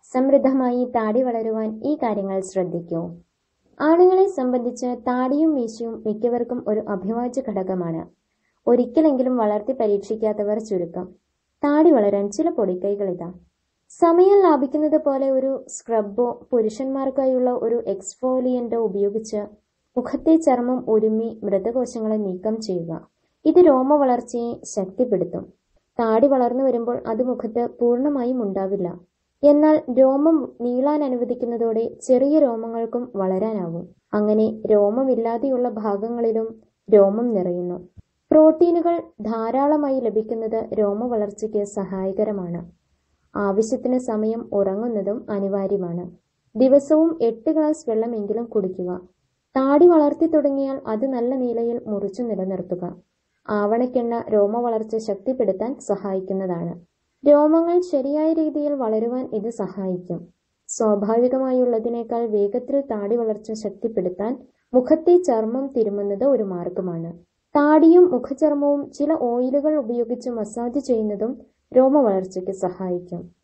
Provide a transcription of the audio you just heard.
സമൃദ്ധമായി താടി വളരുവാൻ ഈ കാര്യങ്ങൾ ശ്രദ്ധിക്കൂ ആണുങ്ങളെ സംബന്ധിച്ച് താടിയും മീശയും മിക്കവർക്കും ഒരു അഭിവാജ്യ ഘടകമാണ് ഒരിക്കലെങ്കിലും വളർത്തി പരീക്ഷിക്കാത്തവർ ചുരുക്കം താടി വളരാൻ ചില പൊടിക്കൈകളിതാ സമയം ലാഭിക്കുന്നത് പോലെ ഒരു സ്ക്രബോ പുരുഷന്മാർക്കായുള്ള ഒരു എക്സ്ഫോലിയന്റോ ഉപയോഗിച്ച് മുഖത്തെ ചർമ്മം ഒരുമ്മി മൃതകോശങ്ങളെ നീക്കം ചെയ്യുക ഇത് രോമ വളർച്ചയെ ശക്തിപ്പെടുത്തും താടി വളർന്നു വരുമ്പോൾ അത് മുഖത്ത് പൂർണ്ണമായും ഉണ്ടാവില്ല എന്നാൽ രോമം നീളാൻ അനുവദിക്കുന്നതോടെ ചെറിയ രോമങ്ങൾക്കും വളരാനാവും അങ്ങനെ രോമമില്ലാതെയുള്ള ഭാഗങ്ങളിലും രോമം നിറയുന്നു പ്രോട്ടീനുകൾ ധാരാളമായി ലഭിക്കുന്നത് രോമ വളർച്ചയ്ക്ക് സഹായകരമാണ് ആവശ്യത്തിന് സമയം ഉറങ്ങുന്നതും അനിവാര്യമാണ് ദിവസവും എട്ട് ഗ്ലാസ് വെള്ളമെങ്കിലും കുടിക്കുക താടി വളർത്തി തുടങ്ങിയാൽ അത് നല്ല നിലയിൽ മുറിച്ചു നിലനിർത്തുക ആവണക്കെണ്ണ രോമ വളർച്ച ശക്തിപ്പെടുത്താൻ സഹായിക്കുന്നതാണ് രോമങ്ങൾ ശരിയായ രീതിയിൽ വളരുവാൻ ഇത് സഹായിക്കും സ്വാഭാവികമായുള്ളതിനേക്കാൾ വേഗത്തിൽ താടി വളർച്ച ശക്തിപ്പെടുത്താൻ മുഖത്തെ ചർമ്മം തിരുമുന്നത് ഒരു മാർഗമാണ് താടിയും മുഖചർമ്മവും ചില ഓയിലുകൾ ഉപയോഗിച്ച് മസാജ് ചെയ്യുന്നതും രോമ വളർച്ചയ്ക്ക് സഹായിക്കും